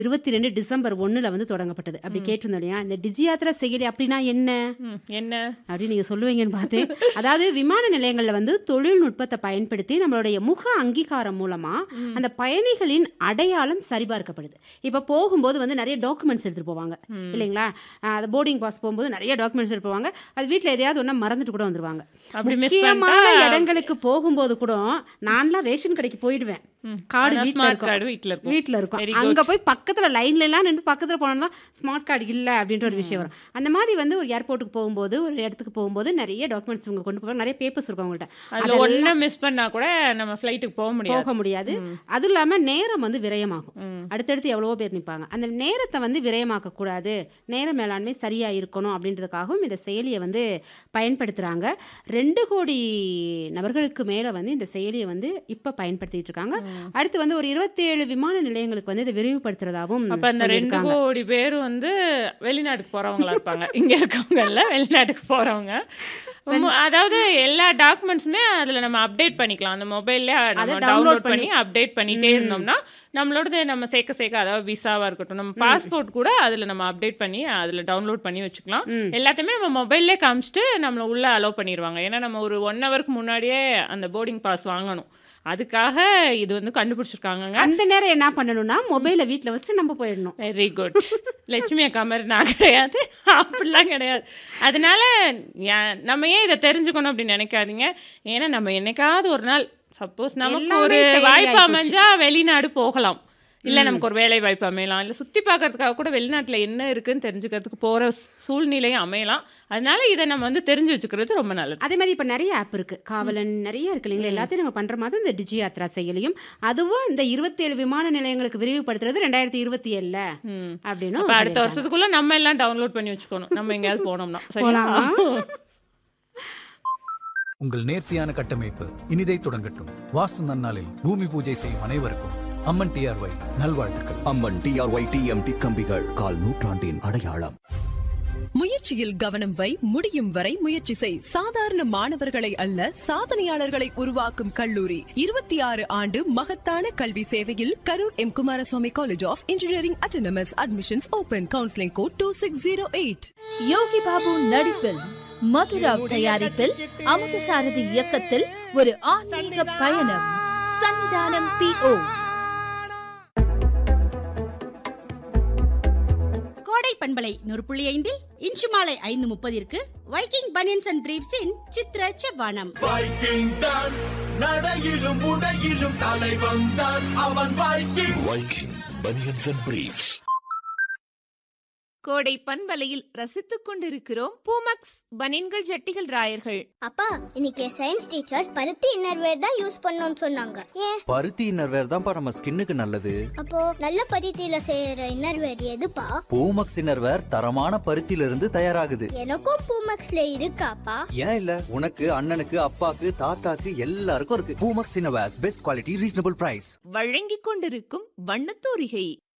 22 December 1ல வந்து தொடங்கப்பட்டது. அப்படி ம். கேட்டிருந்தோம் இல்லையா? இந்த டிஜி யாத்ரா செயலி அப்படின்னா என்ன? ம். என்ன? அப்படின்னு நீங்க சொல்லுவீங்கன்னு பார்த்தேன். அதாவது விமான நிலையங்கள்ல வந்து தொழில்நுட்பத்த பயன்படுத்தி நம்மளுடைய முக அங்கீகாரம் மூலமா ம். அந்த பயணிகளின் அடையாளம் சரிபார்க்கப்படுது. இப்ப போகும்போது வந்து நெறைய டாக்குமெண்ட்ஸ் எடுத்துட்டு போவாங்க. ம். இல்லைங்களா? அ அது போர்டிங் பாஸ் போகும்போது நெறைய டாக்குமெண்ட்ஸ் எடுத்து போவாங்க. அது வீட்ல எதையாவது ஒண்ணா மறந்துட்டு கூட வந்துருவாங்க. அப்படி மிஸ் பண்ணிட்டா முக்கியமான இடங்களுக்கு போகும்போது கூட நான்லாம் ரேஷன் கடைக்கு போயிடுவேன். ம். கார்டு ஆனா வீட்ல ஸ்மார்ட் இருக்கும். கார்டு வீட்ல இருக்கும். வீட்ல இருக்கும். வெரி அங்க குட். போய் பக்கத்துல லைன்லலாம் நின்னு பக்கத்துல போனோம்னா ஸ்மார்ட் கார்டு இல்ல அப்படின்ற ஒரு விஷயம் ம். வரும். அந்த மாதிரி வந்து ஒரு ஏர்போர்ட்டுக்கு போகும்போது, ஒரு இடத்துக்கு போகும்போது நெறைய டாக்குமெண்ட்ஸ் இவங்க கொண்டு போவாங்க. நெறைய பேப்பர்ஸ் இருக்கும் அவங்கள்ட்ட. அதுல ஒண்ண அதெல்லாம் மிஸ் பண்ணா கூட நம்ம ஃப்ளைட்டுக்கு போக முடியாது. போக முடியாது. ம். அதுவும் இல்லாம நேரம் வந்து விரயமாகும். ம். அடுத்தடுத்து எவ்வளவோ பேர் நிப்பாங்க. அந்த நேரத்த வந்து விரயமாக்க கூடாது. நேர மேலாண்மை சரியா இருக்கணும் அப்படின்றதுக்காகவும் இந்த செயலிய வந்து பயன்படுத்துறாங்க. 2,00,00,000 நபர்களுக்கு மேல வந்து இந்த செயலிய வந்து இப்ப பயன்படுத்திட்டு இருக்காங்க. ம். அடுத்து வந்து ஒரு 27 விமான நிலையங்களுக்கு வந்து இத விரிவுபடுத்துறதாவும் அப்ப அந்த 2 சொல்லியிருக்காங்க. கோடி பேரும் வந்து வெளிநாட்டுக்கு போறவங்களா இருப்பாங்க. இங்க இருக்கவங்க இல்ல, வெளிநாட்டுக்கு போறவங்க. ரெண் மு அதாவது எல்லா டாக்குமெண்ட்ஸுமே அதுல நம்ம அப்டேட் பண்ணிக்கலாம். அந்த மொபைல்லே அத நம்ம டவுன்லோட் டவுன்லோட் பண்ணி பண்ணி அப்டேட் பண்ணிட்டே ம். இருந்தோம்னா, நம்மளோடது நம்ம சேர்க்க சேர்க்க அதாவது விசாவா இருக்கட்டும், நம்ம ம். பாஸ்போர்ட் கூட அதுல நம்ம அப்டேட் பண்ணி அதுல டவுன்லோட் பண்ணி வச்சுக்கலாம். ம். எல்லாத்தையுமே நம்ம மொபைல்லே காமிச்சுட்டு நம்மள உள்ள அலோவ் பண்ணிருவாங்க. ஏன்னா நம்ம ஒரு 1 ஹவருக்கு முன்னாடியே அந்த போர்டிங் பாஸ் வாங்கணும். அதுக்காக இது வந்து கண்டுபிடிச்சிருக்காங்கங்க. அந்த நேரம் என்ன பண்ணணும்னா, மொபைல வீட்ல வச்சுட்டு நம்ம போயிடணும். Very good. லட்சுமி அக்கா மாரி நான் கிடையாது. அப்படிலாம் கிடையாது. அதனால ஏன் நம்ம ஏன் இத தெரிஞ்சுக்கணும் அப்படின்னு நினைக்காதீங்க. ஏன்னா நம்ம என்னைக்காவது ஒரு நாள் சப்போஸ் நமக்கு ஒரு எல்லாமே செயலி வாய்ப்பு ஆயிப்போச்சு. அமைஞ்சா வெளிநாடு போகலாம். இல்ல ம். நமக்கு ஒரு வேலை வாய்ப்பு அமையலாம். இல்ல சுத்தி பார்க்கறதுக்காக கூட வெளிநாட்டுல என்ன இருக்குன்னு தெரிஞ்சுக்கிறதுக்கு போற சூழ்நிலையும் அமையலாம். அதனால இத நம்ம வந்து தெரிஞ்சு வச்சுக்கிறது ரொம்ப நல்லது. அதே மாதிரி இப்ப நெறைய ஆப் இருக்கு. ம். காவலன் நெறைய இருக்கு இல்லைங்களா? ம். எல்லாத்தையும் நம்ம பண்ற மாதிரி இந்த டிஜி யாத்ரா செயலியும், அதுவும் இந்த 27 விமான நிலையங்களுக்கு விரிவுபடுத்துறது 2027ல ம். அப்படின்னும் அப்ப அடுத்த சொல்லியிருக்காங்க. வருஷத்துக்குள்ள நம்ம எல்லாம் டவுன்லோட் பண்ணி வச்சுக்கணும். நம்ம எங்கேயாவது போனோம்னா. சரியா? போலாமா? உங்கள் நேர்த்தியான கட்டமைப்பு இனிதை தொடங்கட்டும். வாஸ்து நன்னாளில் பூமி பூஜை செய்யும் அனைவருக்கும் அம்மன் டிஆர்ஒய் நல்வாழ்த்துக்கள். அம்மன் டிஆர்ஒய் டிஎம்டி கம்பிகள் கால் நூற்றாண்டின் அடையாளம் முயற்சியில் கவனம் வை முடியும் வரை முயற்சி செய் சாதாரண மாணவர்களை அல்ல சாதனையாளர்களை உருவாக்கும் கல்லூரி இருபத்தி ஆறு ஆண்டு மகத்தான கல்வி சேவையில் Karur M Kumaraswamy college of engineering autonomous admissions open counselling code two six zero eight Yogi Babu நடிப்பில் மதுராவ் தயாரிப்பில் அமுதசாரதி இயக்கத்தில் ஒரு ஆன்மீக பயணம் சன்னிதானம் பி ஓ கோடை பண்பலை நூறு புள்ளி ஐந்தில் இன்று மாலை ஐந்து முப்பதிற்கு வைக்கிங் பனியன்ஸ் அண்ட் பிரீவ்ஸின் சித்ர செவ்வானம் வைக்கிங் தான் நடையிலும் உடையிலும் தலை வந்தான் அவன் Viking Viking banians and briefs கோடை பண்பலையில் ரசித்துக் கொண்டிருக்கிறோம் பூமக்ஸ் பனின்கள் ஜட்டிகள் ராயர்கள் அப்பா இன்னைக்கு சயின்ஸ் டீச்சர் பருத்தி இன்னர்வேர் தான் யூஸ் பண்ணணும்னு சொன்னாங்க ஏன் பருத்தி இன்னர்வேர் தான்ப்பா நம்ம ஸ்கின்னுக்கு நல்லது அப்போ நல்ல பருத்தியில செய்யற இன்னர்வேர் எதுப்பா பூமக்ஸ் இன்னர்வேர் தரமான பருத்தியில இருந்து தயாராகுது எனக்கும் பூமக்ஸ்ல இருக்காப்பா ஏன் இல்ல உனக்கு அண்ணனுக்கு அப்பாக்கு தாத்தாக்கு எல்லாருக்கும் இருக்கு Poomex innerwears best quality reasonable price வழங்கிக் கொண்டிருக்கும் வண்ணத்தூரிகை